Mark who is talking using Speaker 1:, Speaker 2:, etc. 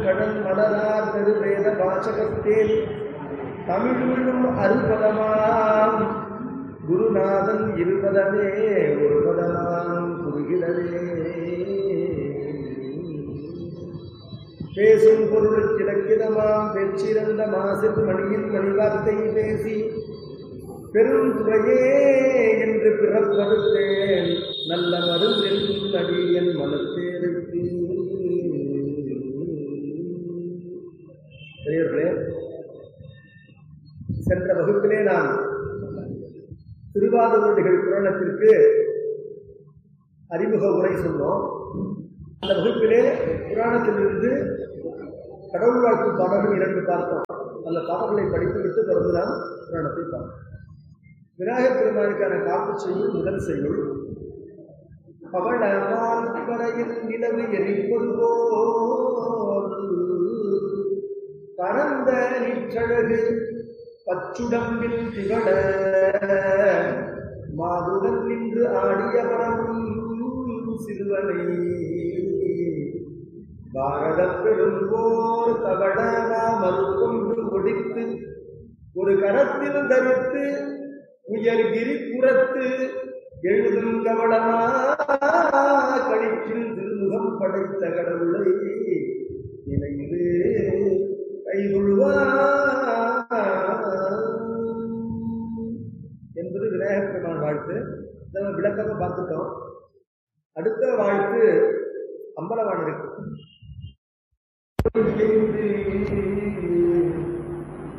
Speaker 1: கடல் மலரார் பெருவேத வாசகத்தேன் தமிழ் விழும் அறுபதமாம் குருநாதன் இருபதமே ஒரு பதமாம் குறுகிடவே பேசும் பொருள் கிழக்கிடமாம் பெற்றிருந்த மாசில் மணியின் மணிவார்த்தை பேசி பெரும் துறையே என்று பிறப்படுத்தேன் நல்ல மருந்தில் அடி என் மனத்தேருக்கு பெரியவர்களே சென்ற வகுப்பிலே நாம் திருவாதூரடிகள் புராணத்திற்கு அறிமுக உரை சொன்னோம் அந்த வகுப்பிலே புராணத்திலிருந்து கடவுள் வாழ்த்து பாடல்கள் இரண்டு பார்த்தோம் அந்த பாடல்களை படித்துவிட்டு தொடர்ந்து நாம் புராணத்தை பார்த்தோம் விநாயகப் பெருமானுக்கான காப்பு செய்யுள் முதல் செய்யுள் பவளமான் வரையில் நிலவு எரிப்பது போல் பரந்த நிற்றழகு பச்சுடம்பில் திகழ மாதுடன் நின்று ஆடிய பரமும் சிறுவனை பாரத பெரும்போர் தவள மாமருக்கொன்று ஒடித்து ஒரு கரத்தில் தரித்து உயர்கிரி புறத்து எழுதும் கவளமா கழிப்பில் திருமுகம் படைத்த கடவுளை நினைந்து கைகொள்வார் என்பது விநாயகப் பெருமான் வாழ்த்து நம்ம விளக்கமா பார்த்துட்டோம் அடுத்த வாழ்த்து அம்பலவாணருக்கு